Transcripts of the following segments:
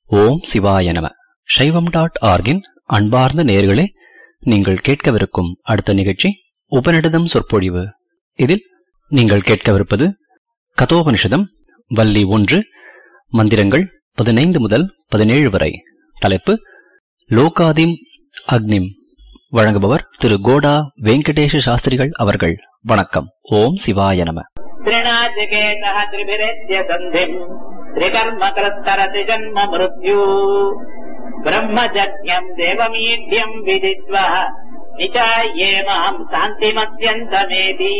ஓம் சிவாய நம சைவம் டாட் ஆர்கின் அன்பார்ந்த நேர்களே நீங்கள் கேட்கவிருக்கும் அடுத்த நிகழ்ச்சி உபநிடதம் சொற்பொழிவு இதில் நீங்கள் கேட்கவிருப்பது கதோபனிஷதம் வள்ளி ஒன்று மந்திரங்கள் பதினைந்து முதல் பதினேழு வரை தலைப்பு லோகாதிம் அக்னிம் வழங்குபவர் திரு கோடா வெங்கடேஷ சாஸ்திரிகள் அவர்கள் வணக்கம் ஓம் சிவாய நம त्रिणाचिकेतः त्रिभिरेत्य सन्धिम् त्रिकर्मकृत्तरति जन्म मृत्यु ब्रह्मजज्ञम् देवमीढ्यम् विदित्वः निचाये माम् शान्तिमत्यन्तमेति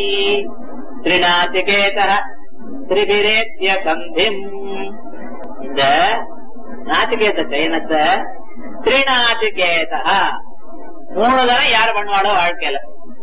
त्रिणाचिकेतः त्रिभिरेत्य சந்திம் இந்த நாச்சிகேத சயனத்தை திரிநாச்சிகேதா மூணு தரம் யார் பண்ணுவாளோ வாழ்க்கையில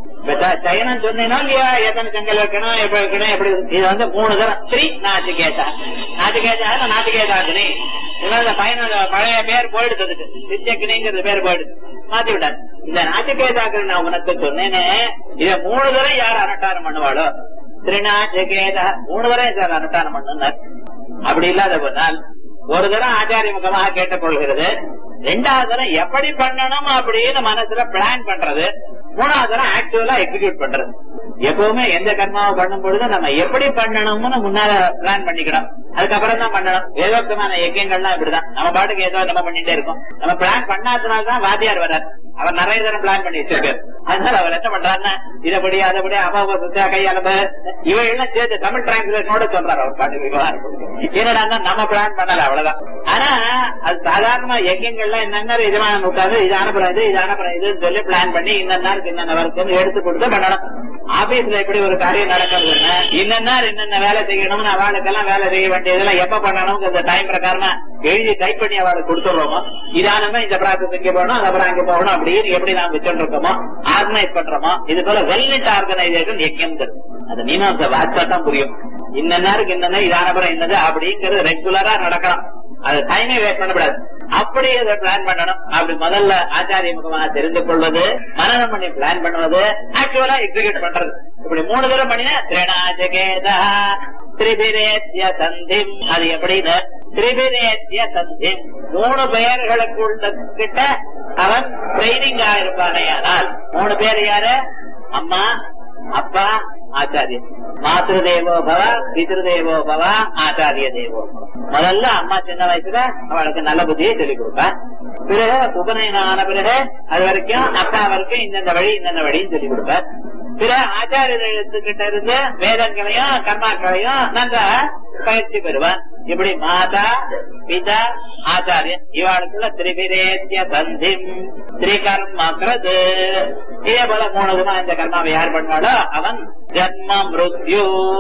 சயனம் சொன்னீங்கன்னா இல்லையா எத்தனை செங்கல் வைக்கணும் எப்படி வைக்கணும் எப்படி இது வந்து மூணு தரம் ஸ்ரீ நாச்சிகேதா நாச்சிகேதா நாச்சிகேதாகினி இந்த பையனோட பழைய பேர் போயிடுறதுக்கு சித்தியக்கினிங்கிறது பேர் போயிடுது மாத்தி விட்டாரு இந்த நாச்சிகேதாக்கு நான் உனக்கு சொன்னேன்னு இத மூணு தரம் யார் அனட்டாரம் பண்ணுவாளோ திருநாச்சிகேதா மூணு தரம் சார் அனட்டாரம் பண்ணுனார் அப்படி இல்லாத போனால் ஒரு தரம் ஆச்சாரிய முகமாக கேட்டுக்கொள்கிறது ரெண்டாவது தரம் எப்படி பண்ணணும் அப்படின்னு மனசுல பிளான் பண்றது மூணாவது தரம் ஆக்சுவலா எக்ஸிக்யூட் பண்றது எப்பவுமே எந்த கர்மாவை பண்ணும் பொழுது நம்ம எப்படி பண்ணணும்னு முன்னால பிளான் பண்ணிக்கணும் அதுக்கப்புறம் தான் பண்ணணும் வேதோக்தமான இயக்கங்கள்லாம் இப்படிதான் நம்ம பாட்டுக்கு ஏதோ நம்ம பண்ணிட்டே இருக்கோம் நம்ம பிளான் பண்ணாதனால்தான் வாத்தியார் வர்றார் அவர் நிறைய தரம் பிளான் பண்ணி வச்சிருக்காரு அதனால அவர் என்ன பண்றாருன்னா இதபடி அதபடி அபாப கையாளப இவையெல்லாம் சேர்த்து தமிழ் டிரான்ஸ்லேஷனோட சொல்றாரு அவர் பாட்டு விவகாரம் என்னடா நம்ம பிளான் பண்ணல அவ்வளவுதான் ஆனா அது சாதாரண யஜ்யங்கள்லாம் என்னென்ன இதமான உட்காந்து இது அனுப்புறம் இது இது அனுப்புறம் இதுன்னு சொல்லி பிளான் பண்ணி இந்த நாளுக்கு என்னென்ன வருக்குன்னு எடுத்து கொடுத்து பண்ணணும் ஆபீஸ்ல எப்படி ஒரு காரியம் நடக்கிறதுன்னா இன்னென்ன என்னென்ன வேலை செய்யணும்னு அவளுக்கெல்லாம் வேலை செய்ய வேண்டியதெல்லாம் எப்ப பண்ணணும் இந்த டைம் பிரகாரமா எழுதி டைப் பண்ணி அவளுக்கு கொடுத்துடுறோமோ இதானமா இந்த ப்ராசஸ் இங்க போகணும் அதுக்கப்புறம் அங்க போகணும் அப்படின்னு எப்படி நாம் வச்சுட்டு இருக்கோமோ ஆர்கனைஸ் பண்றோமோ இது போல வெல்நெட் ஆர்கனைசேஷன் எக்யங்கிறது அது மீமாச வாட்சா தான் புரியும் இன்னருக்கு என்னென்ன இதானப்புறம் என்னது அப்படிங்கிறது ரெகுலரா நடக்கலாம் அது டைமே வேஸ்ட் பண்ணக்கூடாது அப்படி அதை பிளான் பண்ணணும் அப்படி முதல்ல ஆச்சாரிய முகமாக தெரிந்து கொள்வது மனநம் பண்ணி பிளான் பண்ணுவது ஆக்சுவலா எக்ஸிக்யூட் பண்றது இப்படி மூணு தடவை பண்ணினா திரணாஜகேதா திரிபிரேத்திய சந்திம் அது எப்படின்னு திரிபிரேத்திய சந்திம் மூணு பெயர்களுக்குள்ள கிட்ட அவன் ட்ரைனிங் ஆயிருப்பானே ஆனால் மூணு பேர் யாரு அம்மா அப்பா ஆச்சாரியன் மாத்திரு தேவோ பவ பிதிரு தேவோ பவ ஆச்சாரிய தேவோ முதல்ல அம்மா சின்ன வயசுல அவளுக்கு நல்ல புத்தியை சொல்லிக் கொடுப்பா பிறகு உபநயனம் ஆன பிறகு அது வரைக்கும் அப்பா வரைக்கும் இந்தந்த வழி இந்தந்த வழின்னு சொல்லிக் கொடுப்பார் பிற ஆச்சாரியர்கிட்ட இருந்து வேதங்களையும் கர்மாக்களையும் நல்ல பயிற்சி பெறுவான் இப்படி மாதா பிதா ஆச்சாரியன் இவாளுக்குள்ள திரிபிரேத்திய சந்திம் திரிகர்மக்கிறது இதே போல மூணு விதமா இந்த கர்மாவை யார் பண்ணுவாளோ அவன் ஜன்ம மிருத்யு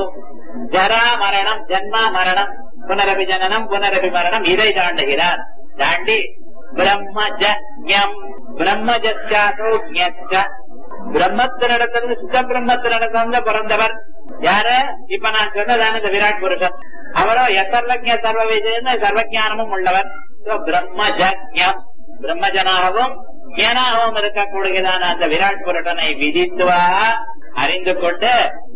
ஜரா மரணம் ஜன்ம மரணம் புனரபி ஜனனம் புனரபி மரணம் இதை தாண்டுகிறார் தாண்டி பிரம்மஜம் பிரம்மஜாசோ பிரம்மத்தினிடத்திலிருந்து சுத்த பிரம்மத்தினிடத்திலிருந்து பிறந்தவர் யாரு இப்ப நான் சொன்னதான இந்த விராட் புருஷன் அவரோ எசர்லஜ்ய சர்வ விஜயன்னு சர்வஜானமும் உள்ளவர் பிரம்மஜம் பிரம்மஜனாகவும் ஞானாகவும் இருக்கக்கூடியதான அந்த விராட் புருஷனை விதித்துவா அறிந்து கொண்டு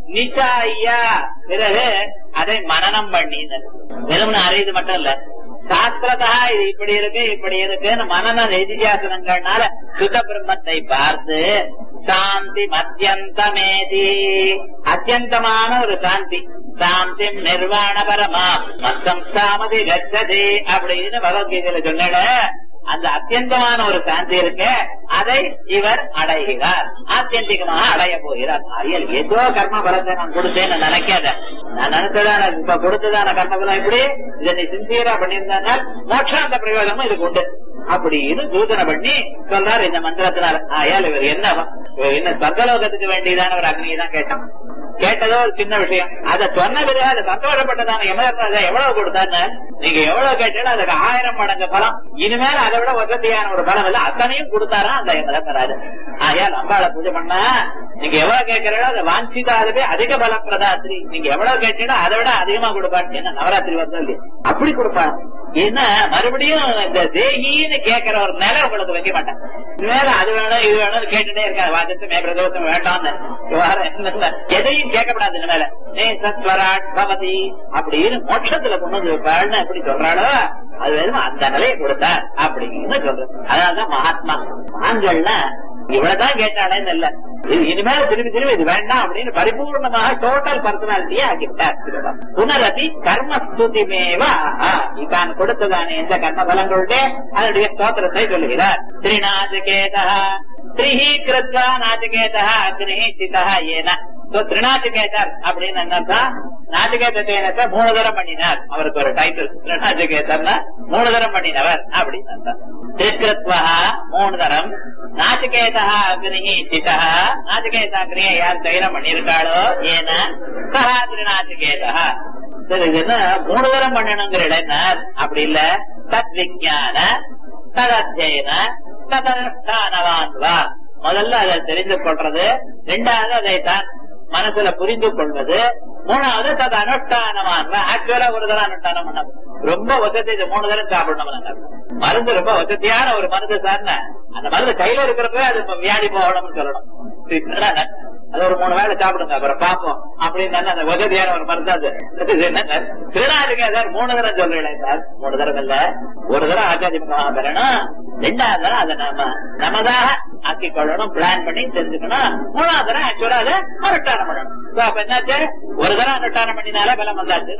நிச்சா பிறகு அதை மனநம் பண்ணி வெறும் அறியுது மட்டும் இல்ல சாஸ்திரதா இது இப்படி இருக்கு இப்படி இருக்குன்னு மனன நிதியாசனங்கள்னால சுத்த பிரம்மத்தை பார்த்து சாந்தி மத்தியந்தமேதி அத்தியந்தமான ஒரு சாந்தி சாந்தி நிர்வாண பரமா மத்தம் சாமதி கச்சதி அப்படின்னு பகவத்கீதையில சொன்ன அந்த அத்தியந்தமான ஒரு சாந்தி இருக்கு அதை இவர் அடைகிறார் ஆத்தியந்திகமாக அடைய போகிறார் அரியல் ஏதோ கர்ம பலத்தை நான் கொடுத்தேன்னு நினைக்காத நான் நினைச்சதான இப்ப கொடுத்ததான கர்ம பலம் இப்படி இதை நீ சின்சியரா பண்ணியிருந்தால் மோட்சாந்த பிரயோஜனமும் இதுக்கு உண்டு அப்படின்னு சூதனை பண்ணி சொல்றாரு இந்த மந்திரத்தினால ஆயால் இவர் என்ன என்ன சர்க்கலோகத்துக்கு வேண்டியதான ஒரு அக்னியை தான் கேட்டான் கேட்டதோ ஒரு சின்ன விஷயம் அதை சொன்ன பிறகு அதை சந்தோஷப்பட்டதான எமதர்ராஜா எவ்வளவு கொடுத்தான்னு நீங்க எவ்வளவு கேட்டாலும் அதுக்கு ஆயிரம் மடங்கு பலம் இனிமேல் அதை விட வசதியான ஒரு பலம் இல்ல அத்தனையும் கொடுத்தாரா அந்த எமதர்ராஜா ஆயால் அம்பாளை பூஜை பண்ணா நீங்க எவ்வளவு கேட்கிறீங்களோ அதை வாஞ்சிதாலுமே அதிக பலம் பிரதாத்திரி நீங்க எவ்வளவு கேட்டீங்களோ அதை விட அதிகமா கொடுப்பாரு என்ன நவராத்திரி வருதோ இல்லையா அப்படி கொடுப்பாரு ஏன்னா மறுபடியும் இந்த தேகின்னு கேட்கிற ஒரு நிலை உங்களுக்கு வைக்க மாட்டேன் மேல அது வேணும் இது வேணும் கேட்டுட்டே இருக்காது வாஜத்து மே பிரதோஷம் வேண்டாம்னு வேற என்ன எதையும் கேட்கப்படாது இனிமேல நே சத்வராட் பவதி அப்படின்னு மோட்சத்துல கொண்டு வந்து வைப்பாள்னு எப்படி சொல்றாளோ அது வெறும் அந்த நிலையை கொடுத்தார் அப்படின்னு சொல்றது அதனாலதான் மகாத்மா ஆண்கள்னா இவ்வளவுதான் கேட்டாளேன்னு இல்ல இது இனிமேல் திரும்பி திரும்பி இது வேண்டாம் அப்படின்னு பரிபூர்ணமாக டோட்டல் பர்சனாலிட்டியே ஆக்கிவிட்டார் புனரதி கர்மஸ்துதிமேவா இதான் கொடுத்ததான எந்த கர்ம பலங்களுடைய அதனுடைய ஸ்தோத்திரத்தை சொல்லுகிறார் ஸ்ரீநாஜகேதா ஸ்ரீஹி கிருத்வா நாஜகேதா அக்னி சிதா ஏன திருநாச்சிகேதர் அப்படின்னு என்னன்னா நாச்சிகேதத்தை மூணு தரம் பண்ணினார் அவருக்கு ஒரு டைட்டில் திருநாச்சிகேதர்னா மூணு தரம் பண்ணினவர் அப்படின்னு அர்த்தம் திருக்கிருத்வா மூணு தரம் நாச்சிகேதா அக்னி சிதா நாச்சிகேதா அக்னியை யார் தைரம் பண்ணியிருக்காளோ ஏன சஹா திருநாச்சிகேதா சரி இது என்ன மூணு தரம் பண்ணணுங்கிற இடம் என்ன அப்படி இல்ல தத் விஜான ததத்தியன ததனுஷ்டானவான் வா முதல்ல அதை தெரிந்து கொள்றது ரெண்டாவது அதை தான் மனசுல புரிந்து கொள்வது மூணாவது தது அனுஷ்டானமான் ஆக்சுவலா ஒரு தரம் அனுஷ்டானம் பண்ண ரொம்ப வசதி இது மூணு தரம் சாப்பிடணும் மருந்து ரொம்ப வசதியான ஒரு மருந்து சார்ன அந்த மருந்து கையில இருக்கிறப்ப அது இப்ப வியாதி போகணும்னு சொல்லணும் அது ஒரு மூணு வேலை சாப்பிடுங்க அப்புறம் பாப்போம் அப்படின்னு அந்த வசதியான ஒரு மருந்து அது இது என்னங்க திருநாளுக்கு சார் மூணு தரம் சொல்றீங்களே சார் மூணு தரம் இல்ல ஒரு தரம் ஆச்சாரிய பெறணும் ரெண்டாவது தரம் அதை நாம நமதாக ஆக்கி கொள்ளணும் பிளான் பண்ணி தெரிஞ்சுக்கணும் மூணாவது தரம் ஆக்சுவலா அதை அனுஷ்டானம் பண்ணணும் So, அப்ப என்னாச்சு ஒரு தரம் அனுஷ்டானம் பண்ணினால பலம் வந்தாச்சு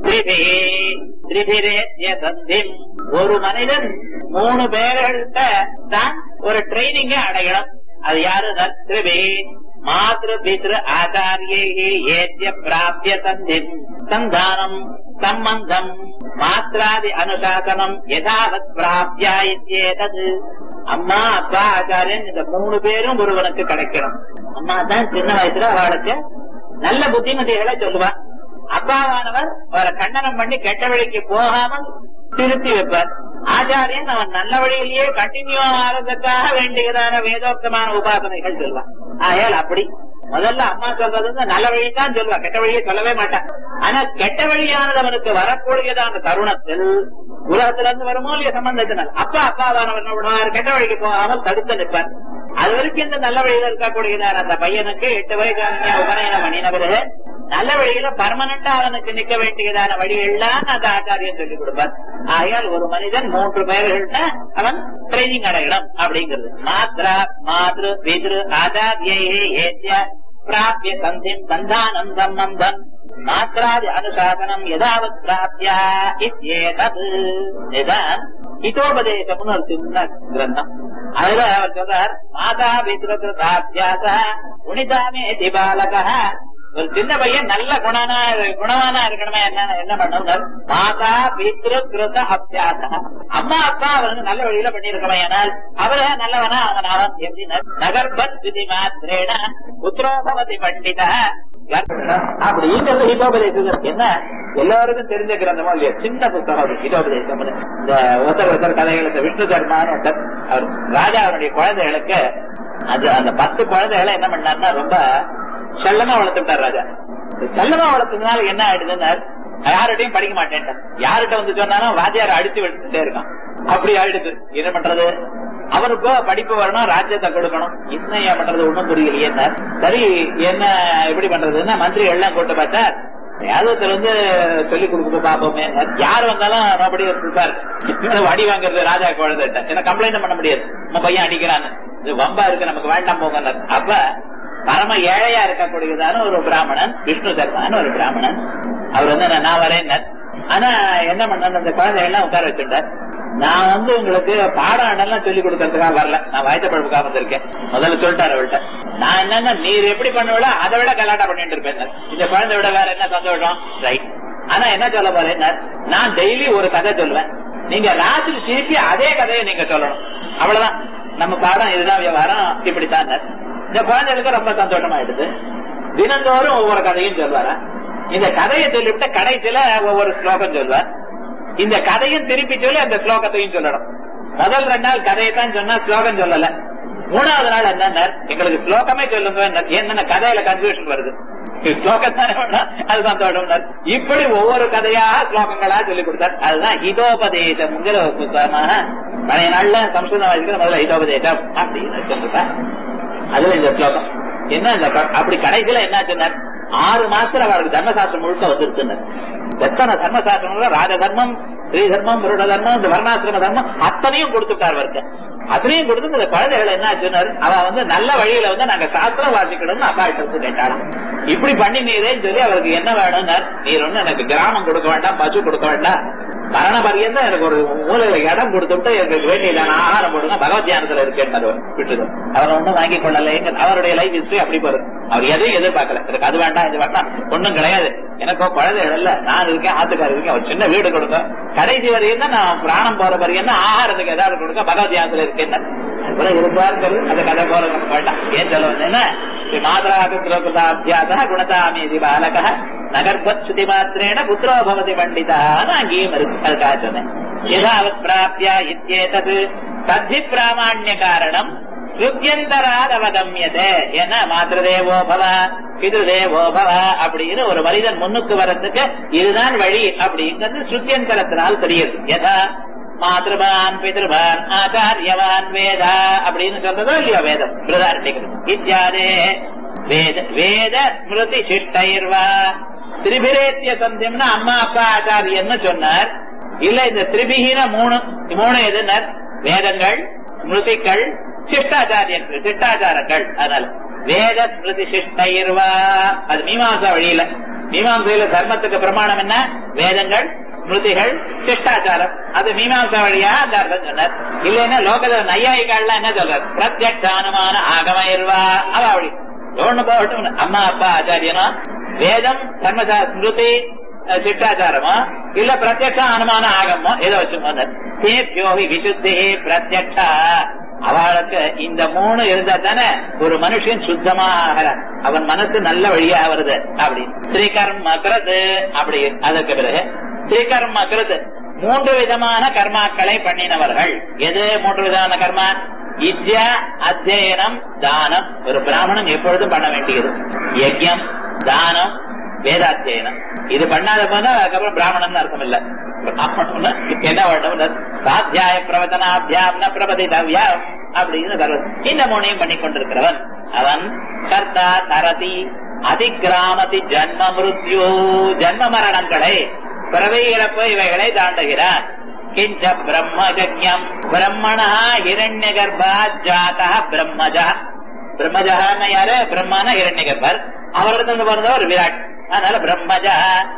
சந்திம் ஒரு மனிதன் மூணு பேர்கள்ட்ட தான் ஒரு ட்ரைனிங்க அடையணும் அது யாரு திரிபி மாத்திரு பித்ரு ஆச்சாரியே ஏத்திய பிராபிய சந்திம் சந்தானம் சம்பந்தம் மாத்திராதி அனுசாசனம் யதாவத் பிராப்தியா இத்தியேதது அம்மா அப்பா ஆச்சாரியன் இந்த மூணு பேரும் ஒருவனுக்கு கிடைக்கணும் அம்மா தான் சின்ன வயசுல அவளுக்கு நல்ல புத்திமதிகளை சொல்லுவா அப்பாவானவர் அவரை கண்டனம் பண்ணி கெட்ட வழிக்கு போகாமல் திருத்தி வைப்பார் ஆச்சாரியன் அவன் நல்ல வழியிலேயே கண்டினியூ ஆகிறதுக்காக வேண்டியதான வேதோக்தமான உபாசனைகள் சொல்வான் ஆகையால் அப்படி முதல்ல அம்மா சொல்றது வந்து நல்ல வழி தான் சொல்லுவா கெட்ட வழியை சொல்லவே மாட்டான் ஆனா கெட்ட வழியானது அவனுக்கு வரக்கூடியதான தருணத்தில் உலகத்துல இருந்து வருமோ இல்லையா சம்பந்தத்தினால் அப்பா அப்பாவானவர் என்ன பண்ணுவார் கெட்ட வழிக்கு போகாமல் தடுத்து நிற்பார் அது வரைக்கும் இந்த நல்ல வழியில இருக்கக்கூடியதான அந்த பையனுக்கு எட்டு வயசான உபநயனம் பண்ணினவரு நல்ல வழியில பர்மனண்டா அவனுக்கு நிக்க வேண்டியதான வழி எல்லாம் அந்த ஆச்சாரியன் சொல்லிக் கொடுப்பார் ஆகையால் ஒரு மனிதன் மூன்று பெயர்கள்ட்ட அவன் ட்ரைனிங் அடையணும் அப்படிங்கிறது மாத்ரா மாத்ரு பித்ரு ஆச்சாரியே ஏத்திய பிராபிய சந்திம் சந்தானம் சம்பந்தம் மாத்திராதி அனுசாசனம் எதாவத் பிராப்தியா இத்யேதத் இதுதான் ஹிதோபதேசம்னு ஒரு சின்ன கிரந்தம் அதுல அவர் சொல்றார் மாதா பித்ருதாபியாச உனிதாமே திபாலக ஒரு சின்ன பையன் நல்ல குணனா குணவானா இருக்கணுமே என்ன என்ன பண்ணணும் மாதா பித்ரு கிருத அபியாச அம்மா அப்பா அவனுக்கு நல்ல வழியில பண்ணிருக்கவன் ஆனால் அவர நல்லவனா அவன் அவன் எப்படின்னா நகர்பத் விதி மாத்திரேன புத்திரோபவதி பண்டித அப்படிங்கிறது ஹிதோபதேசம் என்ன எல்லாருக்கும் தெரிஞ்ச கிரந்தமா இல்லையா சின்ன புத்தகம் அது ஹிதோபதேசம் இந்த ஒருத்தர் ஒருத்தர் கதைகளுக்கு விஷ்ணு தர்மான்னு ஒருத்தர் அவர் ராஜா அவருடைய குழந்தைகளுக்கு அது அந்த பத்து குழந்தைகளை என்ன பண்ணாருன்னா ரொம்ப செல்லமா வளர்த்துட்டார் ராஜா செல்லமா வளர்த்ததுனால என்ன ஆயிடுதுன்னா யார்கிட்டையும் படிக்க மாட்டேன் யார்கிட்ட வந்து சொன்னாலும் வாத்தியார் அடிச்சு விட்டுட்டே இருக்கான் அப்படி ஆயிடுது என்ன பண்றது அவருக்கு படிப்பு வரணும் ராஜ்யத்தை கொடுக்கணும் என்ன ஏன் பண்றது ஒண்ணும் புரியலையே சரி என்ன எப்படி பண்றதுன்னா மந்திரி எல்லாம் கூட்டு பார்த்தா யாதவத்தில் வந்து சொல்லி கொடுக்க பாப்போமே யார் வந்தாலும் நோபடி சார் வடி வாங்குறது ராஜா குழந்தைட்ட என்ன கம்ப்ளைண்ட் பண்ண முடியாது நம்ம பையன் அடிக்கிறான்னு இது வம்பா இருக்கு நமக்கு வேண்டாம் போங்க அப்ப பரம ஏழையா இருக்கக்கூடியதான ஒரு பிராமணன் விஷ்ணு தர்மான்னு ஒரு பிராமணன் அவர் வந்து நான் வரேன் ஆனா என்ன பண்ண அந்த குழந்தைகள்லாம் உட்கார வச்சுட்டார் நான் வந்து உங்களுக்கு பாடம் எல்லாம் சொல்லி கொடுக்கறதுக்காக வரல நான் வயத்த பழப்புக்காக வந்திருக்கேன் முதல்ல சொல்லிட்டாரு அவள்கிட்ட நான் என்னன்னா நீர் எப்படி பண்ணுவீங்களோ அதை விட கலாட்டா பண்ணிட்டு இருப்பேன் இந்த குழந்தை விட வேற என்ன சந்தோஷம் ரைட் ஆனா என்ன சொல்ல போறேன் நான் டெய்லி ஒரு கதை சொல்லுவேன் நீங்க ராத்திரி திருப்பி அதே கதையை நீங்க சொல்லணும் அவ்வளவுதான் நம்ம பாடம் இதுதான் விவகாரம் இப்படித்தான் இந்த குழந்தைகளுக்கு ரொம்ப சந்தோஷமாயிடுது தினந்தோறும் ஒவ்வொரு கதையும் சொல்வாரா இந்த கதையை சொல்லிவிட்டு கடைசியில ஒவ்வொரு ஸ்லோகம் சொல்வார் இந்த கதையும் திருப்பி சொல்லி அந்த ஸ்லோகத்தையும் சொல்லணும் முதல் ரெண்டு நாள் கதையை தான் சொன்னா ஸ்லோகம் சொல்லல மூணாவது நாள் என்ன எங்களுக்கு ஸ்லோகமே சொல்லுங்க என்னென்ன கதையில கன்ஃபியூஷன் வருது ஸ்லோகத்தானே வேணும் அது சந்தோஷம் இப்படி ஒவ்வொரு கதையாக ஸ்லோகங்களா சொல்லி கொடுத்தார் அதுதான் ஹிதோபதேசம்ங்கிற ஒரு புத்தகமான பழைய நாள்ல சம்ஸ்கிருதம் வாசிக்கிற முதல்ல ஹிதோபதேசம் அப்படின்னு சொல்லிருக்கார் அதுல இந்த ஸ்லோகம் என்ன இந்த க- அப்படி கடைசியில என்ன சொன்னார் ஆறு மாசத்துல அவருக்கு தர்மசாஸ்திரம் முழுக்க வந்துருச்சுன்னார் எத்தனை தர்மசாஸ்திரம் ராஜ தர்மம் ஸ்ரீ தர்மம் புருட தர்மம் இந்த வர்ணாசிரம தர்மம் அத்தனையும் கொடுத்துட்டார் அவருக்கு அத்தனையும் கொடுத்து இந்த குழந்தைகள் என்ன சொன்னார் அவ வந்து நல்ல வழியில வந்து நாங்க சாஸ்திரம் வாசிக்கணும்னு அப்பா கிட்ட வந்து கேட்டாலும் இப்படி பண்ணி நீரேன்னு சொல்லி அவருக்கு என்ன வேணும்னார் நீர் ஒண்ணு எனக்கு கிராமம் கொடுக்க வேண்டாம் பசு கொடுக்க வேண்டாம் மரண பரியந்தம் எனக்கு ஒரு மூலையில இடம் கொடுத்துட்டு எனக்கு வேண்டியதான ஆகாரம் போடுங்க பகவத் தியானத்துல இருக்கேன்னு விட்டுது அவர் ஒண்ணும் வாங்கி கொள்ளல எங்க அவருடைய லைஃப் ஹிஸ்டரி அப்படி போறது அவர் எதையும் எதிர்பார்க்கல எனக்கு அது வேண்டாம் இது வேண்டாம் ஒண்ணும் கிடையாது எனக்கோ குழந்தைகள் இல்ல நான் இருக்கேன் ஆத்துக்காரர் இருக்கேன் ஒரு சின்ன வீடு கொடுங்க கடைசி வரையும் தான் நான் பிராணம் போற வரையும் தான் ஆகாரத்துக்கு ஏதாவது கொடுக்க பகவத் தியானத்துல இருக்கேன் அப்புறம் இருப்பாரு சொல்லு அந்த கதை போற நமக்கு வேண்டாம் ஏன் சொல்ல வந்தேன்னா ஸ்ரீ மாதராபியாச குணதாமீதி பாலக நகர்பத் சுதி மாத்திரேன புத்திரோ பவதி பண்டிதான்னு அங்கேயும் இருக்கு அதுக்காக சொன்னேன் யதாவத் பிராப்தியா இத்தியேதது தத்தி பிராமாண்ய காரணம் ஸ்ருத்தியந்தராத் அவகமியதே ஏன்னா மாத்திருதேவோ பவ பிதிருதேவோ பவ அப்படின்னு ஒரு மனிதன் முன்னுக்கு வரதுக்கு இதுதான் வழி அப்படிங்கிறது ஸ்ருத்தியந்தரத்தினால் தெரியுது யதா மாதృபான் பிதృபான் ஆச்சாரியவான் வேதா அப்படின்னு சொல்றதோ இல்லையோ வேதம் பிரதாரணிகள் இத்தியாதே வேத வேத ஸ்மிருதி சிஷ்டைர்வா திரிபிரேத்திய சந்தியம்னா அம்மா அப்பா ஆச்சாரியன்னு சொன்னார் இல்ல இந்த திரிபிகின மூணு மூணு எதுனர் வேதங்கள் ஸ்மிருதிகள் சிஷ்டாச்சாரியர்கள் சிஷ்டாச்சாரங்கள் அதனால வேத ஸ்மிருதி சிஷ்டைர்வா அது மீமாசா வழியில மீமாசையில தர்மத்துக்கு பிரமாணம் என்ன வேதங்கள் ஸ்மிருதிகள் சிஷ்டாச்சாரம் அது மீமாசா வழியா அந்த அர்த்தம் சொன்னார் இல்லைன்னா லோகத்துல நையாயிகள்லாம் என்ன சொல்றார் பிரத்யக்ஷானுமான ஆகமயிர்வா அவ அப்படி ஒண்ணு போகட்டும் அம்மா அப்பா ஆச்சாரியனா வேதம் தர்மசா ஸ்மிருதி அஹ், சிஷ்டாச்சாரமோ இல்ல பிரத்யக்ஷ அனுமான ஆகமோ ஏதோ வச்சு தேப்யோகி விசுத்தி பிரத்யக்ஷா அவளுக்கு இந்த மூணு இருந்தா தானே ஒரு மனுஷன் சுத்தமாகிறான் அவன் மனசு நல்ல வழியா வருது அப்படி ஸ்ரீகர்ம கிருது அப்படி அதற்கு பிறகு ஸ்ரீகர்ம கிருது மூன்று விதமான கர்மாக்களை பண்ணினவர்கள் எது மூன்று விதமான கர்மா வித்யா அத்தியனம் தானம் ஒரு பிராமணன் எப்பொழுதும் பண்ண வேண்டியது யஜ்யம் தானம் வேதாத்தியனம் இது பண்ணாத போனா அதுக்கப்புறம் பிராமணன் அர்த்தம் இல்ல பிராமணம்னா என்ன வேண்டும் சாத்தியாய பிரவச்சனாபியாம் ந பிரபதிதவ்யாம் அப்படின்னு வருவது இந்த மூணையும் பண்ணி கொண்டிருக்கிறவன் அவன் கர்த்தா தரதி அதிகிராமதி ஜன்ம மிருத்யு ஜன்ம மரணங்களை பிறவை இறப்பு இவைகளை தாண்டுகிறான் கிஞ்ச பிரம்மஜம் பிரம்மணா ஹிரண்ய கர்ப்பா ஜாதா பிரம்மஜா பிரம்மஜான்னு யாரு பிரம்மன ஹிரண்ய கர்ப்பர் அவரிடத்துல பிறந்தவர் விராட் அதனால பிரம்மஜா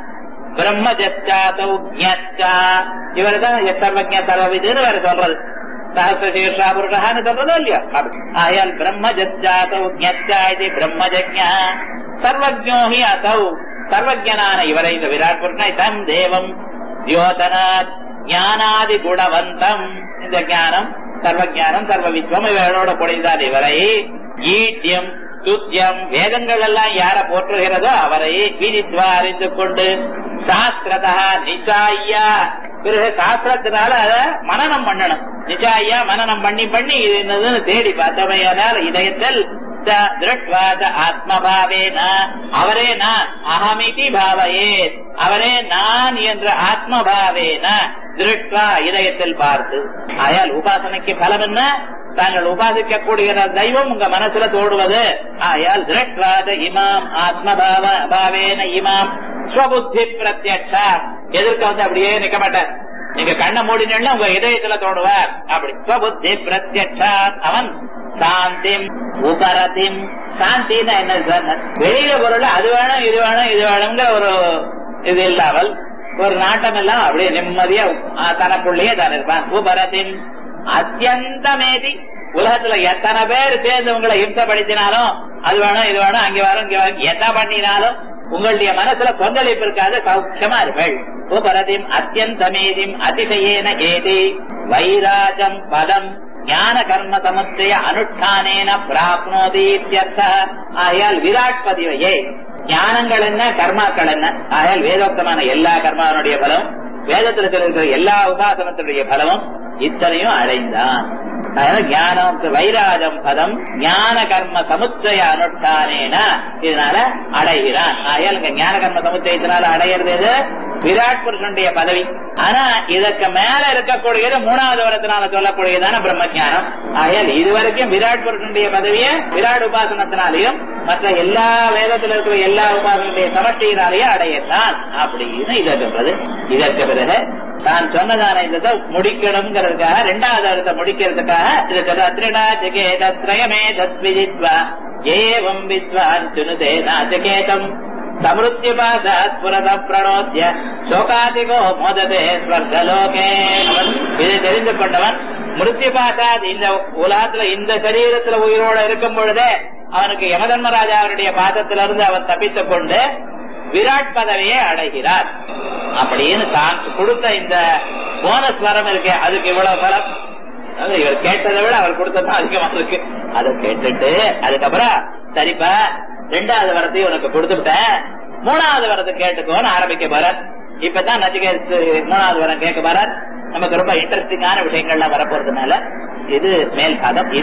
பிரம்மஜாத்தௌ ஜ்ஞா இவர் தான் சர்வஜ சர்வவிதுன்னு வேற சொல்றது சஹசிரசீர்ஷா புருஷான்னு சொல்றதோ இல்லையா ஆயால் பிரம்மஜாத்தௌ ஜ்ஞா இது பிரம்மஜஜா சர்வஜோ ஹி அசௌ சர்வஜனான இவரை இந்த விராட் புருஷனை தம் தேவம் தியோதனாத் ஞானாதி குணவந்தம் இந்த ஞானம் சர்வ ஞானம் சர்வ வித்வம் இவர்களோட பொழிந்தார் இவரை ஈட்டியம் துத்தியம் வேதங்கள் எல்லாம் யார போற்றுகிறதோ அவரை விதித்வா அறிந்து கொண்டு சாஸ்திரதா நிச்சாய்யா பிறகு சாஸ்திரத்தினால அத மனனம் பண்ணணும் நிச்சாய்யா மனனம் பண்ணி பண்ணி இது என்னதுன்னு தேடி பார்த்தவையானால் இதயத்தில் ச திருட்வா ச ஆத்மபாவேன அவரே நான் அகமிதி பாவையே அவரே நான் என்ற ஆத்மபாவேன திருட்வா இதயத்தில் பார்த்து ஆயால் உபாசனைக்கு பலம் என்ன தாங்கள் உபாசிக்கக்கூடிய தெய்வம் உங்க மனசுல தோடுவது ஆயால் திருட்வாத இமாம் ஆத்மபாவ பாவேன இமாம் ஸ்வபுத்தி பிரத்யக்ஷா எதிர்க்க வந்து அப்படியே நிக்க மாட்டார் நீங்க கண்ணை மூடினா உங்க இதயத்துல தோடுவார் அப்படி ஸ்வபுத்தி பிரத்யக்ஷா அவன் சாந்திம் உபரதிம் சாந்தின்னா என்ன சார் வெளியில பொருள் அது வேணும் இது வேணும் இது வேணுங்கிற ஒரு இது இல்லாமல் ஒரு நாட்டம் எல்லாம் அப்படியே நிம்மதியா ஆ, தனக்குள்ளேயே தான் இருப்பான் உபரதிம் அத்தியந்தமேதி உலகத்துல எத்தனை பேர் சேர்ந்து உங்களை இம்சப்படுத்தினாலும் அது வேணும் இது வேணும் அங்க வரும் இங்க வரும் என்ன பண்ணினாலும் உங்களுடைய மனசுல கொந்தளிப்பு இருக்காது சௌக்கியமா இருப்பள் உபரதிம் அத்தியந்தமேதிம் அதிசயேன ஏதி வைராஜம் பலம் ஞான கர்ம சமுச்சய அனுஷ்டானேன பிராப்னோதி இத்யர்த்த. ஆகையால் விராட் பதிவையே ஞானங்கள் என்ன கர்மாக்கள் என்ன ஆகையால் வேதோக்தமான எல்லா கர்மாவனுடைய பலம் வேதத்தில் இருக்கிற எல்லா உபாசனத்தினுடைய பலமும் இத்தனையும் அடைந்தான் அதனால ஞானம் வைராஜம் பதம் ஞான கர்ம சமுச்சய அனுஷ்டானேன இதனால அடைகிறான் ஆகையால் இங்க ஞான கர்ம சமுச்சயத்தினால அடையிறது எது விராட் புருஷனுடைய பதவி ஆனா இதற்கு மேல இருக்கக்கூடியது மூணாவது வரத்தினால சொல்லக்கூடியதான பிரம்ம ஞானம் ஆகையால் இதுவரைக்கும் விராட் புருஷனுடைய பதவியை விராட் உபாசனத்தினாலையும் மற்ற எல்லா வேதத்தில் இருக்கிற எல்லா உபாசனுடைய சமஷ்டியினாலேயும் அடையத்தான் அப்படின்னு இதை சொல்றது இதற்கு பிறகு தான் சொன்னதான இதை முடிக்கணுங்கிறதுக்காக ரெண்டாவது அர்த்தம் முடிக்கிறதுக்காக இது சொல்ற திருடா ஜெகேத திரயமே தத்விதித்வா ஏவம் வித்வான் சுனுதே நாஜகேதம் சமிருத்தியபாசாத் புரத பிரணோத்திய சோகாதிகோ மோததே ஸ்வர்கலோகே அவன் இதை தெரிந்து கொண்டவன் மிருத்யுபாசாத் இந்த உலகத்துல இந்த சரீரத்துல உயிரோட இருக்கும் பொழுதே அவனுக்கு யமதர்மராஜாவுடைய பாதத்திலிருந்து அவன் தப்பித்துக் கொண்டு விராட் பதவியை அடைகிறார் அப்படின்னு தான் கொடுத்த இந்த போனஸ் வரம் இருக்கு அதுக்கு இவ்வளவு வரம் அதாவது இவர் கேட்டதை விட அவர் கொடுத்ததும் அதிகமா இருக்கு அதை கேட்டுட்டு அதுக்கப்புறம் சரிப்பா ரெண்டாவது வரத்தையும் உனக்கு கொடுத்துட்டேன் மூணாவது வரத்தை கேட்டுக்கோன்னு ஆரம்பிக்க போறார் இப்பதான் நச்சிகேத் மூணாவது வரம் கேட்க போறார் நமக்கு ரொம்ப இன்ட்ரெஸ்டிங்கான விஷயங்கள்லாம் வரப்போறதுனால இது மேல் பாதம்